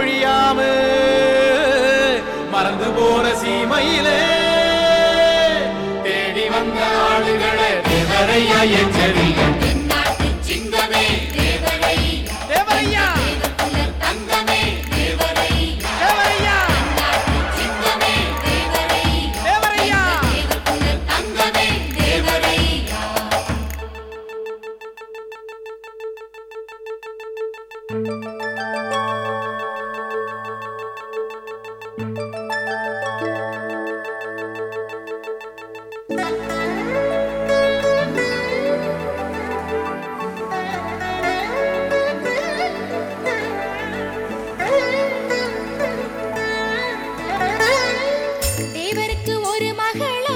பொழியாம மறந்து போன சீமையிலே தேடி வந்த ஆளுகளை தேவரையா எச்சரிக்க தென்னாட்டு சிங்கமே தேவரை தேவரையா தேவகுல தங்கமே தேவரை தேவரையா தென்னாட்டு சிங்கமே தேவரை தேவரையா தேவகுல தங்கமே தேவரை தேவருக்கு ஒரு மகளா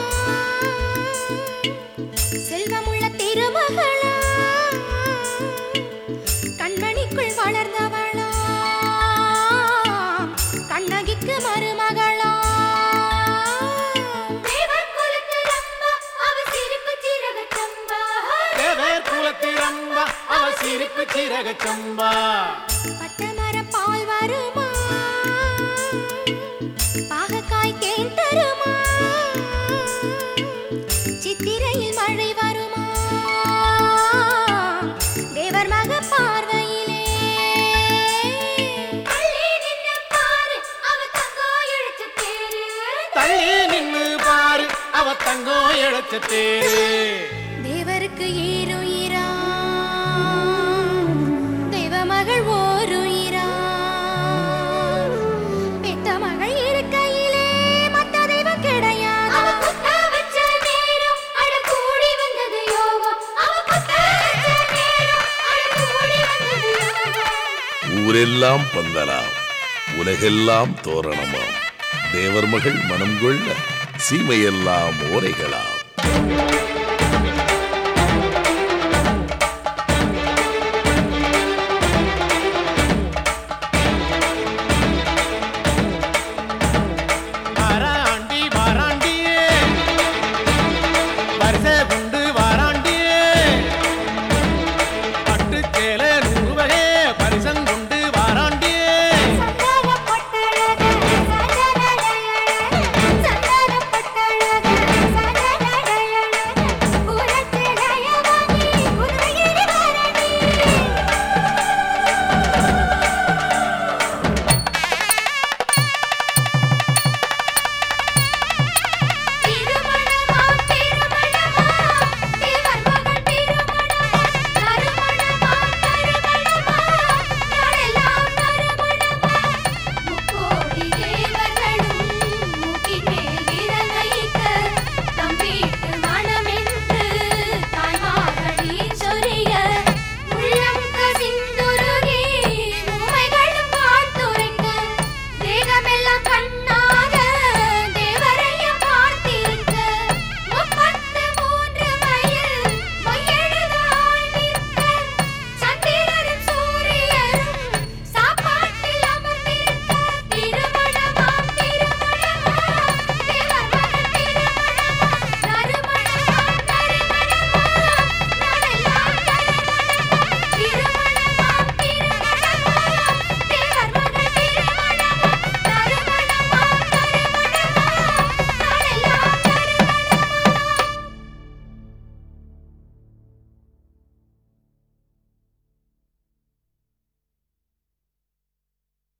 செல்வமுள்ள திருமகளா கண்மணிக்குள் வளர்ந்தவளா கண்ணகிக்கு மருமகளா தேவர் குலத்து ரம்பா அவ சிரிப்பு சிறக சம்பா தேவர் குலத்திரம்பா அவ சிரிப்பு சிறக சம்பா பட்டமர பால் வருமா பாகக்காய் தேன் தருமா சித்திரையில் மழை வருமா தேவர் மக பார்வையிலே தள்ளி நின்னு பாரு, அவ தங்கம் இழுச்ச தேரு. தள்ளி நின்னு பாரு அவ தங்கம் இழைச்ச தேரு தேவருக்கு ஈருயிரா தெய்வ மகள் ஓருயிரா பெத்த மகள் இருக்கையிலே மத்த தெய்வம் கிடையாது ஊரெல்லாம் பந்தலாம் உலகெல்லாம் தோரணமாம் தேவர் மகள் மனம் கொள்ள சீமையெல்லாம் ஓரைகளாம்